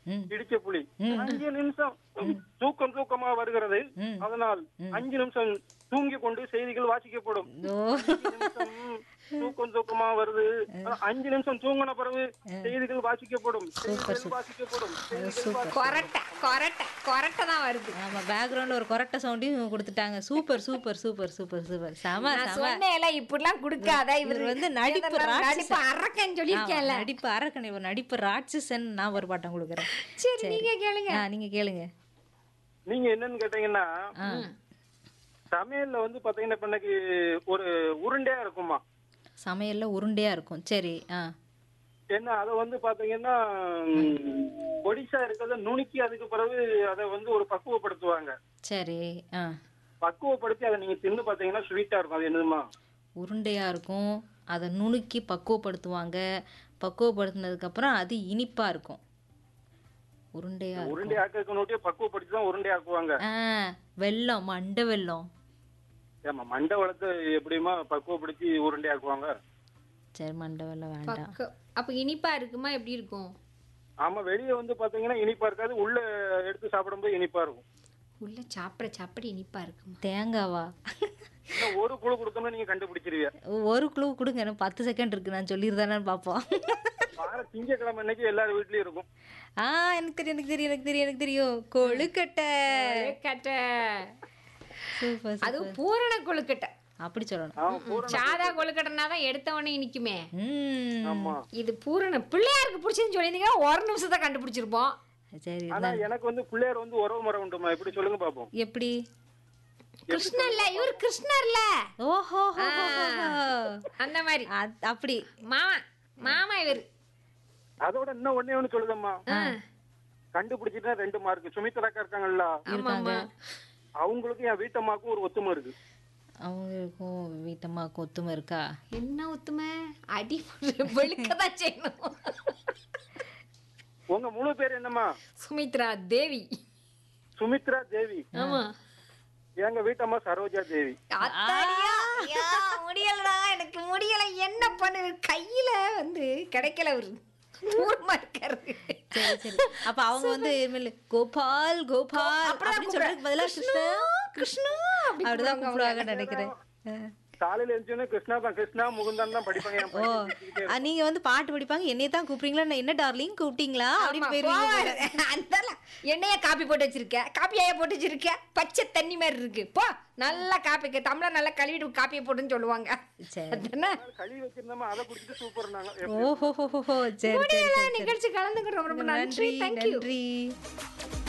ம். இடிச்ச புளி ம். அஞ்சு நிமிஷம் தூக்கம் தூக்கமா வருகிறது ம். அதனால் அஞ்சு நிமிஷம் தூங்கி கொண்டு செய்திகள் வாசிக்கப்படும் ஓ அஞ்சு நிமிஷம் தூக்கம் தூக்கமா வருது ஆனா அஞ்சு நிமிஷம் தூங்கின பிறகு செய்திகள் வாசிக்கப்படும் செய்திகள் வாசிக்கப்படும் செய்திகள் வாசி- கொரட்டை கொரட்டை கொரட்டை தான் வருது ஆமா பேக்ரவுண்ட்ல ஒரு கொரட்டை சவுண்டையும் கொடுத்துட்டாங்க super super super super super செம நான் செம சொன்னேன்ல இப்படிலாம் கொடுக்காத இவர் இவர் வந்து நடிப்பு நடிப்பு ராட்சசன். அரக்கன்னு சொல்லியிருக்கேன்ல ஆமா, நடிப்பு அரக்கனை ஒரு நடிப்பு ராட்சசன் நான் ஒரு பாட்டம் கொடுக்குறேன் சரி நீங்க கேளுங்க ஆ, நீங்க கேளுங்க நீங்க என்னன்னு கேட்டீங்கன்னா ஆ. சமையல்ல வந்து பாத்தீங்கன்னா இப்ப இன்னைக்கு ஒரு உருண்டையா இருக்குமா சமையல்ல உருண்டையா இருக்கும் சரி ஆ என்ன அதை வந்து பாத்தீங்கன்னா ம், பொடிசா இருக்கிறத நுணுக்கி அதுக்கு பிறகு அதை வந்து ஒரு பக்குவப்படுத்துவாங்க சரி ஆ பக்குவப்படுத்தி அதை நீங்க தின்னு பாத்தீங்கன்னா ஸ்வீட்டா இருக்கும் அது என்னதுமா உருண்டையா இருக்கும் அதை நுணுக்கி பக்குவப்படுத்துவாங்க பக்குவப்படுத்தினதுக்கு அப்புறம் அது இனிப்பா இருக்கும் உருண்டையா இருக்கும் உருண்டை ஆக்கிறதுக்கு நோட்டியே பக்குவப்படுத்தி தான் உருண்டை ஆக்குவாங்க ஆ வெல்லம் மண்டை வெல்லம் ஏமா மண்டை வளர்த்து எப்படிமா பக்குவப்படுத்தி உருண்டை ஆக்குவாங்க சரி மண்டை வெல்லம் வேண்டாம் பக்க- அப்ப இனிப்பா இருக்குமா எப்படி இருக்கும் ஆமா வெளியே வந்து பாத்தீங்கன்னா இனிப்பா இருக்காது உள்ள எடுத்து சாப்பிடும்போது இனிப்பா இருக்கும் உள்ள சாப்பிட சாப்பிட இனிப்பா இருக்குமா தேங்காவா இன்னும் ஒரு குழு கொடுத்தோம்னா நீங்க கண்டுபிடிச்சிருவீங்க ஒரு குழு கொடுங்க எனக்கு பத்து செகண்ட் இருக்கு நான் சொல்லியிருந்தானு பார்ப்போம் வார திங்கக்கிழமை அன்னைக்கு எல்லார் வீட்லயும் இருக்கும் ஆ எனக்கு தெரியும் எனக்கு தெரியும் எனக்கு தெரியும் எனக்கு தெரியும் கொழுக்கட்டை கொழுக்கட்டை சூப்பர் அதுவும் பூரண கொழுக்கட்டை அப்படி சொல்லணும் ஆமா பூரண சாதா கொழுக்கட்டைனா தான் எடுத்த உடனே இனிக்குமே ம் ஆமா இது பூரண பிள்ளையாருக்கு பிடிச்சதுன்னு சொல்லியிருந்தீங்கன்னா ஒரு நிமிஷத்தை கண்டுபிடிச்சிருப்போம் சரி ஆனா எனக்கு வந்து பிள்ளையார் வந்து உறவு முறை உண்டுமா எப்படி சொல்லுங்க பாப்போம் எப்படி கிருஷ்ணர்ல இவர் கிருஷ்ணர்ல ஓஹோ அந்த மாதிரி அப்படி மாமா மாமா இவர் அதோட இன்னும் ஒண்ணே ஒண்ணு சொல்லுதம்மா கண்டுபிடிச்சிட்டா ரெண்டு மார்க் சுமித்ராக்கா இருக்காங்கல்ல இருக்காங்க அவங்களுக்கும் என் வீட்டம்மாக்கும் ஒரு ஒத்துமை இருக்கு அவங்களுக்கும் வீட்டம்மாக்கும் ஒத்துமை இருக்கா என்ன ஒத்துமை அடி வெளுக்கதான் செய்யணும் உங்க முழு பேர் என்னம்மா சுமித்ரா தேவி சுமித்ரா தேவி ஆமா எங்க வீட்டம்மா சரோஜா தேவி அத்தாடியா ஐயா, முடியலடா எனக்கு முடியல என்ன பண்ணுது கையில வந்து கிடைக்கல அவரு ஊர்மா இருக்காரு சரி சரி அப்ப அவங்க வந்து இனிமேல் கோபால் கோபால் அப்படின்னு சொல்றதுக்கு பதிலா கிருஷ்ணா கிருஷ்ணா அப்படி அப்படிதான் கூப்பிடுவாங்கன்னு நினைக்கிறேன் ஆ. காலையில எழுந்துச்சுன்னா கிருஷ்ணா தான் கிருஷ்ணா முகுந்தான் தான் படிப்பாங்க என் ஓ பையன் பேசிக்கிட்டே ஆ, நீங்க வந்து பாட்டு படிப்பாங்க என்னைய தான் கூப்பிடுறீங்களா நான் என்ன டார்லிங் கூப்பிட்டீங்களா அப்படின்னு போயிருவீங்க போல. அந்த எண்ணெய காப்பி போட்டு வச்சிருக்க காப்பியாய போட்டு வச்சிருக்க பச்சை தண்ணி மாதிரி இருக்கு போ நல்லா காப்பிக்கு தமிழ நல்லா கழுவிட்டு காப்பியை போட்டுன்னு சொல்லுவாங்க சரி அதானே இருப்பாங்க. கழுவி வச்சிருந்தோமா அதை குடிச்சிட்டு சூப்பர் நாங்க ஓஹோ சரி சரி முடியல நிகழ்ச்சி கலந்துக்கிறோம் ரொம்ப நன்றி நன்றி தேங்க்யூ நன்றி